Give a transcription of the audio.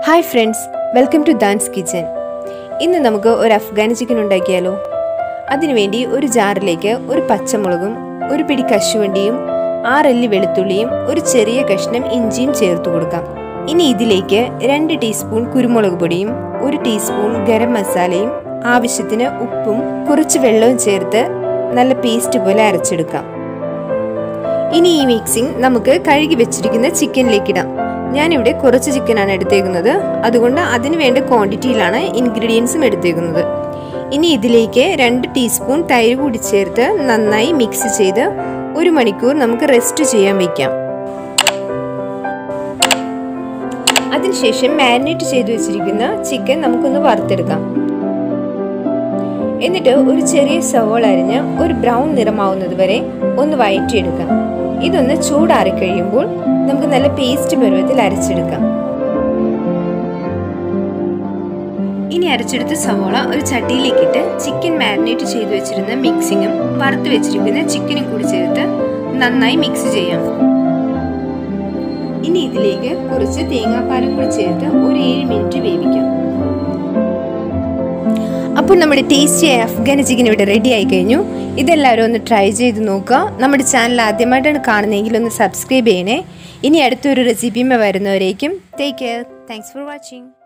hi friends welcome to Dhan's kitchen ഇന്ന് നമുക്ക് ഒരു അഫ്ഗാനി ചിക്കൻ ഉണ്ടാക്കിയാലോ അതിനുവേണ്ടി ഒരു ജാറിലേക്ക് ഒരു പച്ചമുളകും ഒരു പിടി കശുവണ്ടിയും ആറല്ലി വെളുത്തുള്ളിയും ഒരു ചെറിയ കഷ്ണം ഇഞ്ചിയും ചേർത്ത് കൊടുക്കാം ഇനി ഇതിലേക്ക് രണ്ട് ടീസ്പൂൺ കുരുമുളക് പൊടിയും ഒരു ടീസ്പൂൺ ഗരം മസാലയും ആവശ്യത്തിന് ഉപ്പും കുറച്ച് വെള്ളവും ചേർത്ത് നല്ല പേസ്റ്റ് പോലെ അരച്ചെടുക്കാം ഇനി ഈ മിക്സിംഗ് നമുക്ക് കഴുകി വെച്ചിരിക്കുന്ന ചിക്കനിലേക്ക് ഇടാം ഞാനിവിടെ കുറച്ച് ചിക്കനാണ് എടുത്തേക്കുന്നത് അതുകൊണ്ട് അതിന് വേണ്ട ക്വാണ്ടിറ്റിയിലാണ് ഇൻഗ്രീഡിയൻസും എടുത്തേക്കുന്നത് ഇനി ഇതിലേക്ക് രണ്ട് ടീസ്പൂൺ തൈര് കൂടി ചേർത്ത് നന്നായി മിക്സ് ചെയ്ത് ഒരു മണിക്കൂർ നമുക്ക് റെസ്റ്റ് ചെയ്യാൻ വയ്ക്കാം അതിനുശേഷം മാരിനേറ്റ് ചെയ്തു വെച്ചിരിക്കുന്ന ചിക്കൻ നമുക്കൊന്ന് വറുത്തെടുക്കാം എന്നിട്ട് ഒരു ചെറിയ സവോള അരിഞ്ഞ് ഒരു ബ്രൗൺ നിറമാവുന്നത് വരെ ഒന്ന് വയറ്റിയെടുക്കാം ഇതൊന്ന് ചൂടാറി കഴിയുമ്പോൾ നമുക്ക് നല്ല പേസ്റ്റ് പരുവത്തിൽ അരച്ചെടുക്കാം ഇനി അരച്ചെടുത്ത സവോള ഒരു ചട്ടിയിലേക്കിട്ട് ചിക്കൻ മാരിനേറ്റ് ചെയ്തു വെച്ചിരുന്ന മിക്സിങ്ങും വറുത്ത് വെച്ചിരിക്കുന്ന ചിക്കനും കൂടി ചേർത്ത് നന്നായി മിക്സ് ചെയ്യാം ഇനി ഇതിലേക്ക് കുറച്ച് തേങ്ങാപ്പാലും കൂടി ചേർത്ത് ഒരു ഏഴ് മിനിറ്റ് വേവിക്കാം അപ്പോൾ നമ്മുടെ ടേസ്റ്റിയായ അഫ്ഗാനി ചിക്കൻ ഇവിടെ റെഡി ആയി കഴിഞ്ഞു ഇതെല്ലാവരും ഒന്ന് ട്രൈ ചെയ്ത് നോക്കുക നമ്മുടെ ചാനൽ ആദ്യമായിട്ടാണ് കാണുന്നതെങ്കിൽ ഒന്ന് സബ്സ്ക്രൈബ് ചെയ്യണേ ഇനി അടുത്തൊരു റെസിപ്പിയുമേ വരുന്നവരേക്കും take care thanks for watching